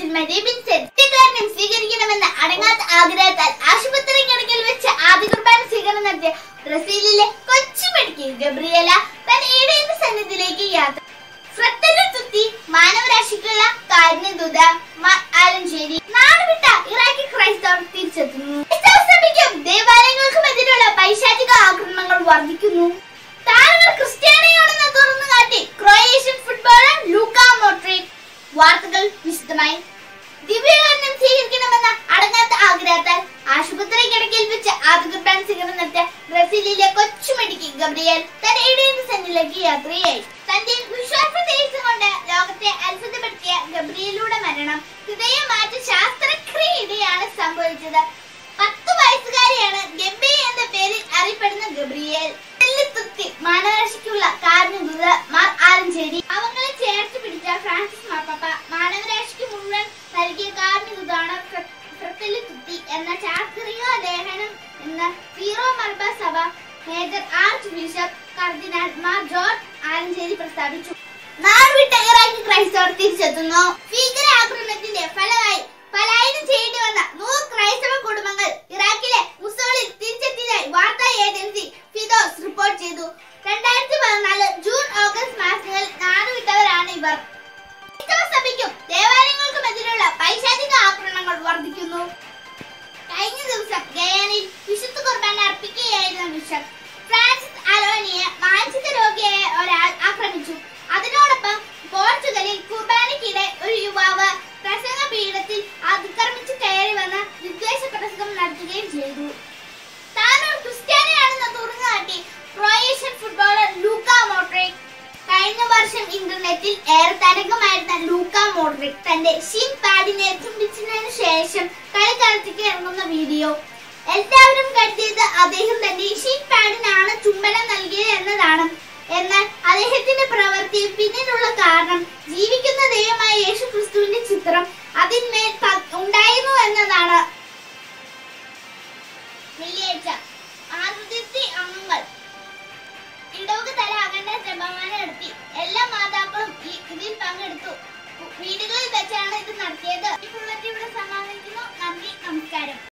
മരീപിച്ചൻ കാരണം സ്വീകരിക്കണമെന്ന അടങ്ങാത്ത ആഗ്രഹത്താൽ ആശുപത്രി കിടക്കൽ വെച്ച് ആദ്യ കുർബാന സ്വീകരണം നടത്തിയ ബ്രസീലിലെ കൊച്ചുമിടുക്കി ഗബ്രിയല തൻ ഈടേന്റെ സന്നിധിയിലേക്ക് യാത്ര ശ്രദ്ധയിൽ തുത്തി മാനവരാശിക്കുള്ള കാരുണ്യദൂത മാർ ആലഞ്ചേരി നാട് വിട്ട ഇറാഖി ക്രൈസ്തവർ തിരിച്ചെത്തുന്നു ക്രൈസ്തവ സഭയ്ക്കും ദേവാലയങ്ങൾക്കും എതിരെയുള്ള പൈശാചിക ആക്രമണങ്ങൾ വർദ്ധിക്കുന്നു താരങ്ങൾ ക്രിസ്ത്യാനിയാണെന്ന് തുറന്നു കാട്ടി ക്രൊയേഷ്യൻ ഫുട്ബോളർ ലൂക്ക മോട്രിക് വാർത്തകൾ വിശദമായി ദിവ്യകാരണം സ്വീകരിക്കണമെന്ന അടങ്ങാത്ത ആഗ്രഹത്താൽ ആശുപത്രി കിടക്കയിൽ വെച്ച് ആദ്യ കുർബാന സ്വീകരണം നടത്തിയ ബ്രസീലിലെ കൊച്ചുമിടുക്കി ഗബ്രിയേൽ തന്റെ ഇടയന്റെ സന്നിലേക്ക് യാത്രയായി തന്റെ വിശ്വാസ ദേശം കൊണ്ട് ലോകത്തെ അത്ഭുതപ്പെടുത്തിയ ഗബ്രിയലൂടെ മരണം ഹൃദയമാറ്റ ശാസ്ത്രക്രിയയിടെയാണ് സംഭവിച്ചത് പത്ത് വയസ്സുകാരിയാണ് ഗബ്രി എന്ന പേരിൽ അറിയപ്പെടുന്ന ഗബ്രിയേൽ തുത്തി മാനവരാശിക്കുള്ള കാരണദൂത മാർ ആലഞ്ചേരി അവങ്ങളെ ചേർത്ത് പിടിച്ച ഫ്രാൻസിസ് മാർപ്പാപ്പ മാനവരാശിക്ക് മുഴുവൻ നൽകിയ കാരണദൂതാണ് തുത്തി എന്ന ചാക്രിക ലേഖനം എന്ന സീറോ മലബാർ സഭ മേജർ ആർച്ച് ബിഷപ്പ് കർദിനാൾ മാർ ജോർജ് ആലഞ്ചേരി പ്രസ്താവിച്ചു നാട് വിട്ട ഇറാഖി ക്രൈസ്തവർ തിരിച്ചെത്തുന്നു ഭീകരാക്രമണത്തിന്റെ ഫലമായി പലായനം ചെയ്യേണ്ടി വന്ന നൂറ് ക്രൈസ്തവ കുടുംബങ്ങൾ ഇറാഖിലെ മുസോളിൽ തിരിച്ചെത്തിയതായി വാർത്താ ഏജൻസി ഫിദോസ് റിപ്പോർട്ട് ചെയ്തു രണ്ടായിരത്തി പതിനാല് ജൂൺ ഓഗസ്റ്റ് മാസങ്ങളിൽ നാടുവിട്ടവരാണ് ഇവർ ക്രൈസ്തവ സഭയ്ക്കും ദേവാലയങ്ങൾക്കും എതിരെയുള്ള പൈശാചിക ആക്രമണങ്ങൾ വർദ്ധിക്കുന്നു കഴിഞ്ഞ ദിവസം ഗയാനിൽ വിശുദ്ധ കുർബാന അർപ്പിക്കുകയായിരുന്ന ബിഷപ്പ് ഫ്രാൻസിസ് അലോനിയെ മാനസിക രോഗിയായ ഒരാൾ ആക്രമിച്ചു അതിനോടൊപ്പം പോർച്ചുഗലിൽ കുർബാനയ്ക്കിടെ ഒരു യുവാവ് പ്രസംഗ പീഠത്തിൽ അതിക്രമിച്ച് കയറി വന്ന് വിദ്വേഷ പ്രസംഗം നടത്തുകയും ചെയ്തു താൻ ഒരു ക്രിസ്ത്യാനിയാണെന്ന് തുറന്നുകാട്ടി ക്രൊയേഷ്യൻ ഫുട്ബോളർ ലൂക്ക മോട്രിക് കഴിഞ്ഞ വർഷം ഇന്റർനെറ്റിൽ ഏറെ തരംഗമായിരുന്ന ലൂക്ക മോഡ്രിക് തന്റെ ഷിൻ പാഡിനെ തുണ്ടിച്ചതിനു ശേഷം കളിക്കളത്തേക്ക് ഇറങ്ങുന്ന വീഡിയോ എല്ലാവരും കരുതിയത് അദ്ദേഹം തന്റെ ഷിൻ പാഡിനാണ് ചുംബനം നൽകിയത് എന്നതാണ് എന്നാൽ അദ്ദേഹത്തിന്റെ പ്രവൃത്തി പിന്നിലുള്ള കാരണം ജീവിക്കുന്ന ദൈവമായ യേശു ക്രിസ്തുവിന്റെ ചിത്രം അതിന്മേൽ പ- ഉണ്ടായിരുന്നു എന്നതാണ് വെള്ളിയാഴ്ച ആറുതിർത്തി അംഗങ്ങൾ ഇടവക തല അകണ്ട ജപമാല നടത്തി എല്ലാ മാതാക്കളും ഈ ഇതിൽ പങ്കെടുത്തു വീടുകളിൽ വെച്ചാണ് ഇത് നടത്തിയത് ഈ പ്രവൃത്തി ഇവിടെ സമാപിക്കുന്നു നന്ദി നമസ്കാരം